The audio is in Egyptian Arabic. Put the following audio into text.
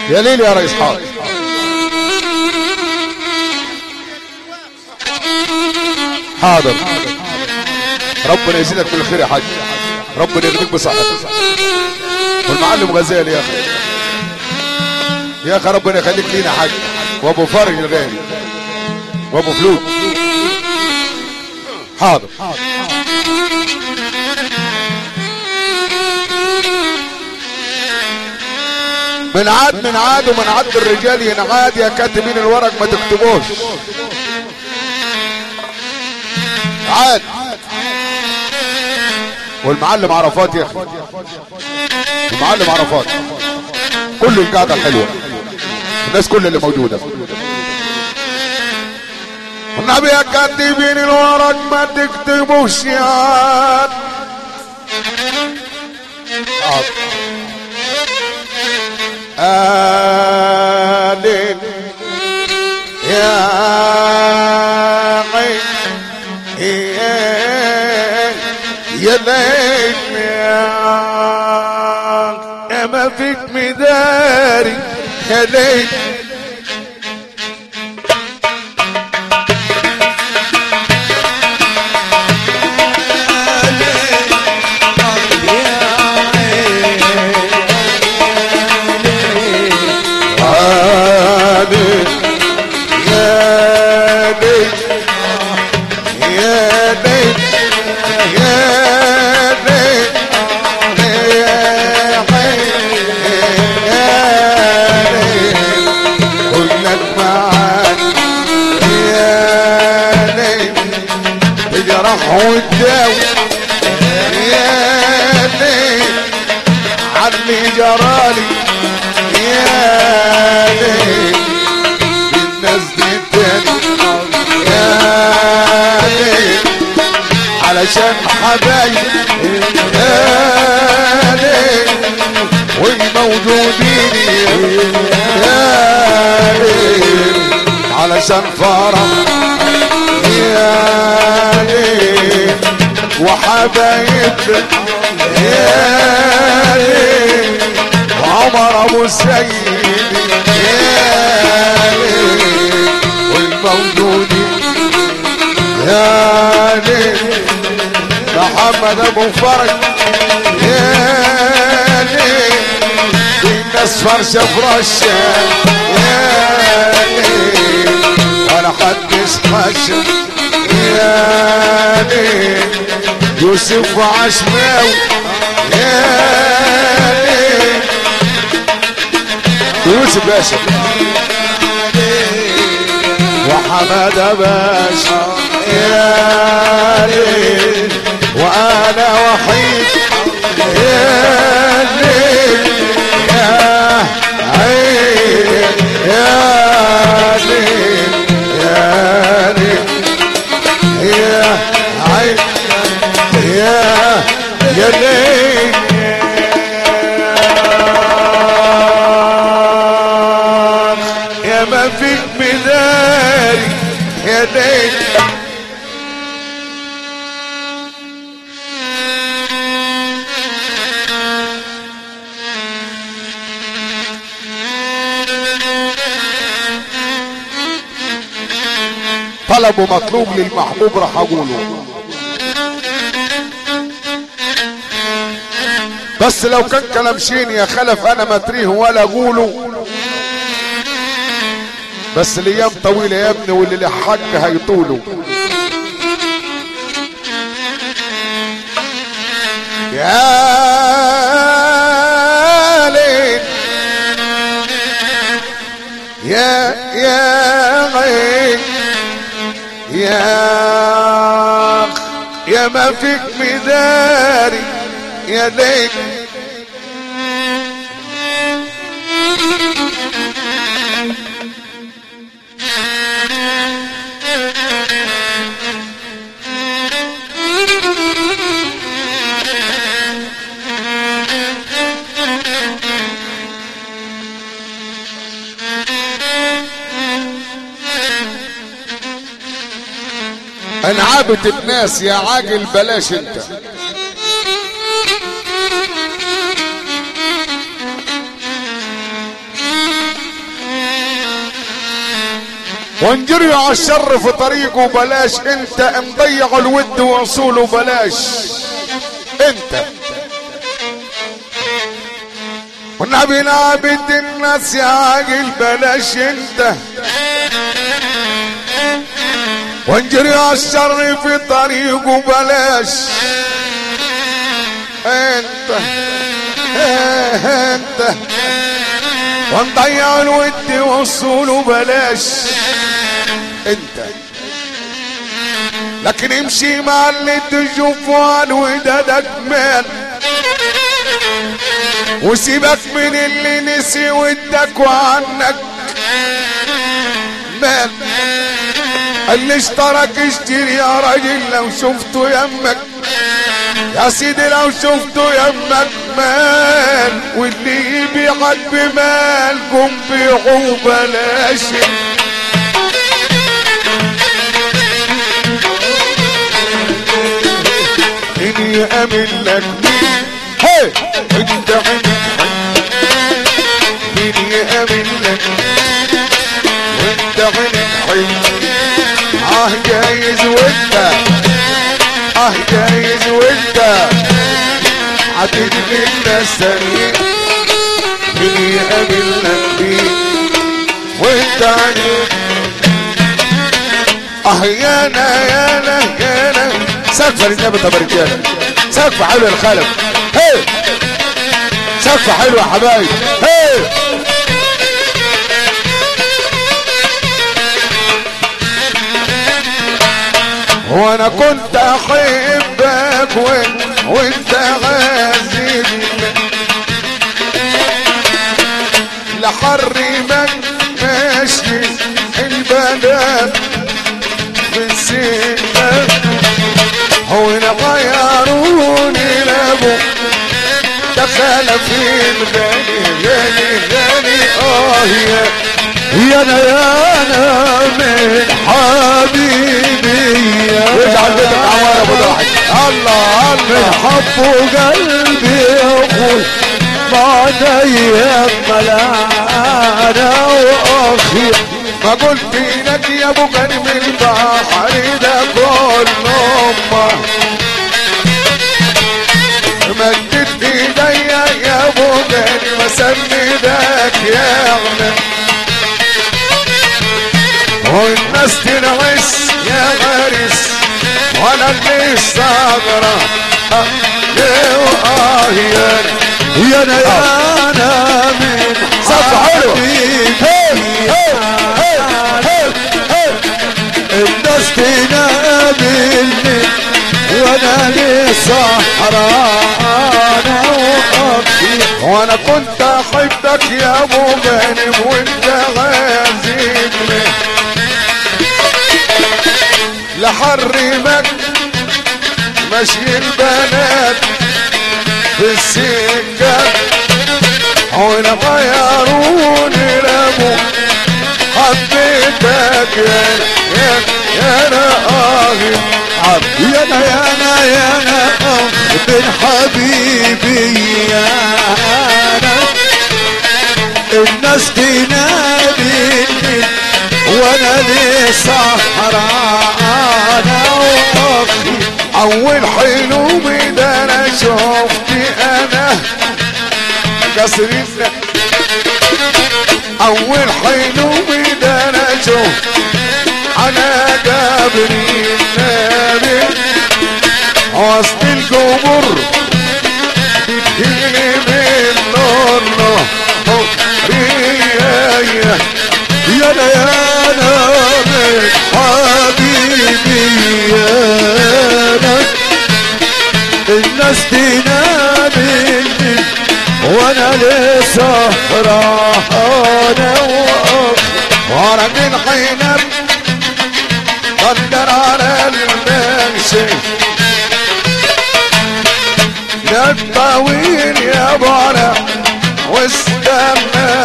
يا ليل يا ريس حاضر حاضر ربنا يزيدك من الخير يا حاج ربنا يغنيك بصحتك والمعلم غزال يا اخي يا اخي ربنا يخليك لينا يا حاج وابو فرج الغالي وابو فلوس حاضر من عاد من عاد ومن عد الرجال ينعاد يا كاتبين الورق ما تكتبوش عاد والمعلم عرفات يا اخي المعلم عرفات كل القعده الحلوه الناس كل اللي موجوده النبي يا كاتبين الورق ما تكتبوش يا عاد آل يا عين يا ليل يا ما فيك مداري يا ليل آل يا ليل يا ليل يا ليل يا ليل كلك معاك يا ليل تجرح وتداوي يا ليل عني جرالي يا ليل الناس دي تاني يا ليل علشان حبايب يا ليل والموجودين يا ليل علشان فرح يا ليل وحبايب يا ليل وعمر ابو السيد يا ليل والموجودين يا ليل محمد ابو فرج يا ليل الناس فرشه فرشه يا ليل ولا حد خشب يا ليل يوسف عشماوي يا ليل يوسف باشا وحمد باشا يا ليل وانا وحيد يا ليل يا عين يا ليل يا ليل يا عين يا يا ليل يا ما فيك مداري يا ليل طلب ومطلوب للمحبوب راح اقوله بس لو كان كلام شين يا خلف انا ما اتريه ولا اقوله بس الايام طويله يا ابني واللي له حق هيطوله يا ليل يا يا عين يا يا ما فيك مداري يا ليل انعابة الناس يا عاجل بلاش انت وانجري على الشر في طريقه بلاش انت مضيع الود وصوله بلاش انت والنبي نعبد الناس يا عاقل بلاش انت وانجري على الشر في طريقه بلاش انت انت ونضيع الود وصوله بلاش انت لكن امشي مع اللي تشوفه عن ودادك مال وسيبك من اللي نسي ودك وعنك مال اللي اشترك اشتري يا راجل لو شفته يمك يا سيدي لو شفته يمك مال واللي يبيعك بمال قم بيعه بلاش مين يأمن لك مين هي انت عندك مين يأمن لك وانت عندك اه جايز وانت اه جايز وانت هتدمي الناس تانيين مين يأمن لك مين وانت عندك اه يانا يانا يانا سقف للنبي طب رجاله سقف حلو يا الخلف هي سقف حلو يا حبايب هي وانا كنت احبك وانت وانت غازلني لحرمك ماشي البنات في السنة هو غيروني لابو دخل في الغني غني غني اه يا يا انا يا انا من حبيبي يا واجعل بيتك عوار ابو ضاحك الله من الله حب قلبي اخوي بعد ايام ملانا واخي ما قلت لك يا ابو غنم البحر ده كل امه مدت ايديا يا ابو غنم سندك يا غنم والناس تنعس يا غارس وانا اللي صابره آه، يا آه يا يا انا يا انا من صف حلو. حبيبي الناس تنادلني وانا لي سهران واخي وانا كنت احبك يا ابو غانم وانت غازلني لحرمك مشي البنات في السكة وانا غيروني لابو حبيتك يا يا يا انا آهي يا انا يا انا يا انا من حبيبي يا انا الناس تناديني وانا لي سهران واخي اول حلومي ده انا شفتي انا قصر الن- اول حلومي ده انا شفت على قبر النبي وسط القبور بتجيلي من نور نور يا يا انا يا انا من حبيبي يا انا الناس تناديني وانا لسه سهران واخي ورق العنب قدر على المنشي ده الطويل يا بارع واستنى